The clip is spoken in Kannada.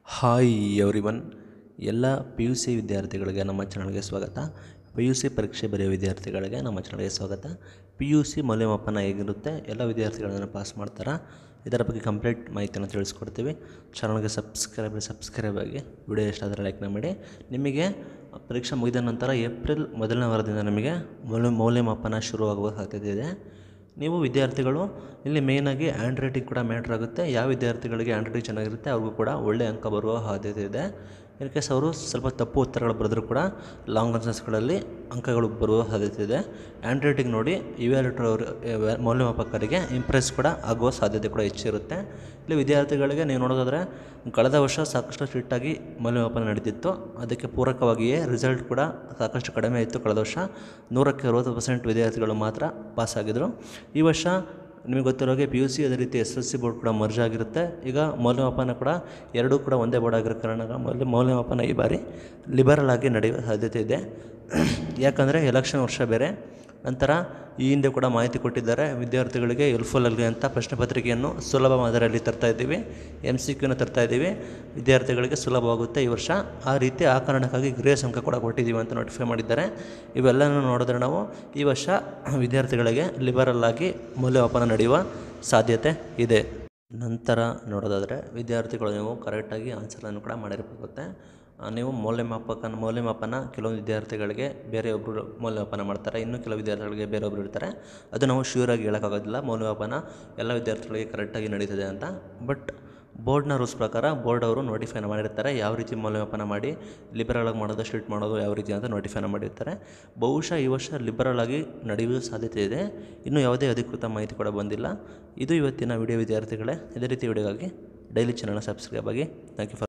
ಹಾಯ್ ಎವ್ರಿವನ್ ಎಲ್ಲ ಪಿ ಯು ಸಿ ವಿದ್ಯಾರ್ಥಿಗಳಿಗೆ ನಮ್ಮ ಚಾನಲ್ಗೆ ಸ್ವಾಗತ ಪಿ ಯು ಸಿ ಪರೀಕ್ಷೆ ಬರೆಯೋ ವಿದ್ಯಾರ್ಥಿಗಳಿಗೆ ನಮ್ಮ ಚಾನಲ್ಗೆ ಸ್ವಾಗತ ಪಿ ಯು ಸಿ ಮೌಲ್ಯಮಾಪನ ಹೇಗಿರುತ್ತೆ ಎಲ್ಲ ವಿದ್ಯಾರ್ಥಿಗಳನ್ನು ಪಾಸ್ ಮಾಡ್ತಾರಾ ಇದರ ಬಗ್ಗೆ ಕಂಪ್ಲೀಟ್ ಮಾಹಿತಿಯನ್ನು ತಿಳಿಸ್ಕೊಡ್ತೀವಿ ಚಾನಲ್ಗೆ ಸಬ್ಸ್ಕ್ರೈಬ್ ಸಬ್ಸ್ಕ್ರೈಬ್ ಆಗಿ ವಿಡಿಯೋ ಇಷ್ಟ ಆದರೆ ಲೈಕ್ನ ಮಾಡಿ ನಿಮಗೆ ಪರೀಕ್ಷೆ ಮುಗಿದ ನಂತರ ಏಪ್ರಿಲ್ ಮೊದಲನೇ ವಾರದಿಂದ ನಿಮಗೆ ಮೌಲ್ಯ ಮೌಲ್ಯಮಾಪನ ಶುರುವಾಗುವ ಸಾಧ್ಯತೆ ಇದೆ ನೀವು ವಿದ್ಯಾರ್ಥಿಗಳು ಇಲ್ಲಿ ಮೇಯ್ನಾಗಿ ಹ್ಯಾಂಡ್ ರೈಟಿಂಗ್ ಕೂಡ ಮ್ಯಾಟ್ರ್ ಆಗುತ್ತೆ ಯಾವ ವಿದ್ಯಾರ್ಥಿಗಳಿಗೆ ಹ್ಯಾಂಡ್ ರೈಟಿಂಗ್ ಚೆನ್ನಾಗಿರುತ್ತೆ ಅವ್ರಿಗೂ ಕೂಡ ಒಳ್ಳೆಯ ಅಂಕ ಬರುವ ಸಾಧ್ಯತೆ ಇದೆ ಇನ್ ಕೇಸ್ ಅವರು ಸ್ವಲ್ಪ ತಪ್ಪು ಉತ್ತರಗಳು ಬರೆದರೂ ಕೂಡ ಲಾಂಗ್ ಆನ್ಸರ್ಸ್ಗಳಲ್ಲಿ ಅಂಕಗಳು ಬರುವ ಸಾಧ್ಯತೆ ಇದೆ ಹ್ಯಾಂಡ್ ರೈಟಿಂಗ್ ನೋಡಿ ಇವ್ಯಾಲ್ಯೂಟರ್ ಅವರು ಇವ್ಯಾ- ಮೌಲ್ಯಮಾಪಕರಿಗೆ ಇಂಪ್ರೆಸ್ ಕೂಡ ಆಗುವ ಸಾಧ್ಯತೆ ಕೂಡ ಹೆಚ್ಚಿರುತ್ತೆ ಇಲ್ಲಿ ವಿದ್ಯಾರ್ಥಿಗಳಿಗೆ ನೀವು ನೋಡೋದಾದರೆ ಕಳೆದ ವರ್ಷ ಸಾಕಷ್ಟು ಸ್ಟ್ರಿಕ್ಟಾಗಿ ಮೌಲ್ಯಮಾಪನ ನಡೀತಿತ್ತು ಅದಕ್ಕೆ ಪೂರಕವಾಗಿಯೇ ರಿಸಲ್ಟ್ ಕೂಡ ಸಾಕಷ್ಟು ಕಡಿಮೆ ಇತ್ತು ಕಳೆದ ವರ್ಷ ನೂರಕ್ಕೆ ಅರವತ್ತು ಪರ್ಸೆಂಟ್ ವಿದ್ಯಾರ್ಥಿಗಳು ಮಾತ್ರ ಪಾಸಾಗಿದ್ದರು ಈ ವರ್ಷ ನಿಮಗೆ ಗೊತ್ತಿರೋ ಹಾಗೆ ಪಿ ಯು ಸಿ ಅದೇ ರೀತಿ ಎಸ್ ಎಲ್ ಸಿ ಬೋರ್ಡ್ ಕೂಡ ಮರ್ಜ್ ಆಗಿರುತ್ತೆ ಈಗ ಮೌಲ್ಯಮಾಪನ ಕೂಡ ಎರಡೂ ಕೂಡ ಒಂದೇ ಬೋರ್ಡ್ ಆಗಿರೋ ಕಾರಣ ಮೌಲ್ಯ ಮೌಲ್ಯಮಾಪನ ಈ ಬಾರಿ ಲಿಬರಲ್ ಆಗಿ ನಡೆಯುವ ಸಾಧ್ಯತೆ ಇದೆ ಯಾಕಂದರೆ ಎಲೆಕ್ಷನ್ ವರ್ಷ ಬೇರೆ ನಂತರ ಈ ಹಿಂದೆ ಕೂಡ ಮಾಹಿತಿ ಕೊಟ್ಟಿದ್ದಾರೆ ವಿದ್ಯಾರ್ಥಿಗಳಿಗೆ ಹೆಲ್ಪ್ಫುಲ್ ಆಗಲಿ ಅಂತ ಪ್ರಶ್ನೆ ಪತ್ರಿಕೆಯನ್ನು ಸುಲಭ ಮಾದರಿಯಲ್ಲಿ ತರ್ತಾ ಇದ್ದೀವಿ ಎಮ್ ಸಿ ಕ್ಯೂನ ತರ್ತಾ ಇದ್ದೀವಿ ವಿದ್ಯಾರ್ಥಿಗಳಿಗೆ ಸುಲಭವಾಗುತ್ತೆ ಈ ವರ್ಷ ಆ ರೀತಿ ಆ ಕಾರಣಕ್ಕಾಗಿ ಗ್ರೇಸ್ ಅಂಕ ಕೂಡ ಕೊಟ್ಟಿದ್ದೀವಿ ಅಂತ ನೋಟಿಫೈ ಮಾಡಿದ್ದಾರೆ ಇವೆಲ್ಲನೂ ನೋಡಿದ್ರೆ ನಾವು ಈ ವರ್ಷ ವಿದ್ಯಾರ್ಥಿಗಳಿಗೆ ಲಿಬರಲ್ ಆಗಿ ಮೌಲ್ಯಮಾಪನ ನಡೆಯುವ ಸಾಧ್ಯತೆ ಇದೆ ನಂತರ ನೋಡೋದಾದರೆ ವಿದ್ಯಾರ್ಥಿಗಳು ನೀವು ಕರೆಕ್ಟಾಗಿ ಆನ್ಸರನ್ನು ಕೂಡ ಮಾಡಿರಬೇಕಾಗುತ್ತೆ ಆ, ನೀವು ಮೌಲ್ಯಮಾಪಕನ ಮೌಲ್ಯಮಾಪನ ಕೆಲವೊಂದು ವಿದ್ಯಾರ್ಥಿಗಳಿಗೆ ಬೇರೆಯೊಬ್ಬರು ಮೌಲ್ಯಮಾಪನ ಮಾಡ್ತಾರೆ ಇನ್ನು ಕೆಲವು ವಿದ್ಯಾರ್ಥಿಗಳಿಗೆ ಬೇರೆಯೊಬ್ಬರು ಇರ್ತಾರೆ ಅದು ನಾವು ಶ್ಯೂರಾಗಿ ಹೇಳೋಕ್ಕಾಗೋದಿಲ್ಲ ಮೌಲ್ಯಮಾಪನ ಎಲ್ಲ ವಿದ್ಯಾರ್ಥಿಗಳಿಗೆ ಕರೆಕ್ಟಾಗಿ ನಡೀತದೆ ಅಂತ ಬಟ್ ಬೋರ್ಡ್ನ ರೂಲ್ಸ್ ಪ್ರಕಾರ ಬೋರ್ಡ್ ಅವರು ನೋಟಿಫೈನ ಮಾಡಿರ್ತಾರೆ ಯಾವ ರೀತಿ ಮೌಲ್ಯಮಾಪನ ಮಾಡಿ ಲಿಬರಲ್ ಆಗಿ ಮಾಡೋದು ಸ್ಟ್ರಿಕ್ಟ್ ಮಾಡೋದು ಯಾವ ರೀತಿ ಅಂತ ನೋಟಿಫೈನ ಮಾಡಿರ್ತಾರೆ ಬಹುಶಃ ಈ ವರ್ಷ ಲಿಬರಲ್ ಆಗಿ ನಡೆಯುವ ಸಾಧ್ಯತೆ ಇದೆ ಇನ್ನೂ ಯಾವುದೇ ಅಧಿಕೃತ ಮಾಹಿತಿ ಕೂಡ ಬಂದಿಲ್ಲ ಇದು ಇವತ್ತಿನ ವಿಡಿಯೋ ವಿದ್ಯಾರ್ಥಿಗಳೇ ಇದೇ ರೀತಿ ವಿಡಿಯೋಗಾಗಿ ಡೈಲಿ ಚಾನಲ್ನ ಸಬ್ಸ್ಕ್ರೈಬ್ ಆಗಿ ಥ್ಯಾಂಕ್ ಯು ಫಾರ್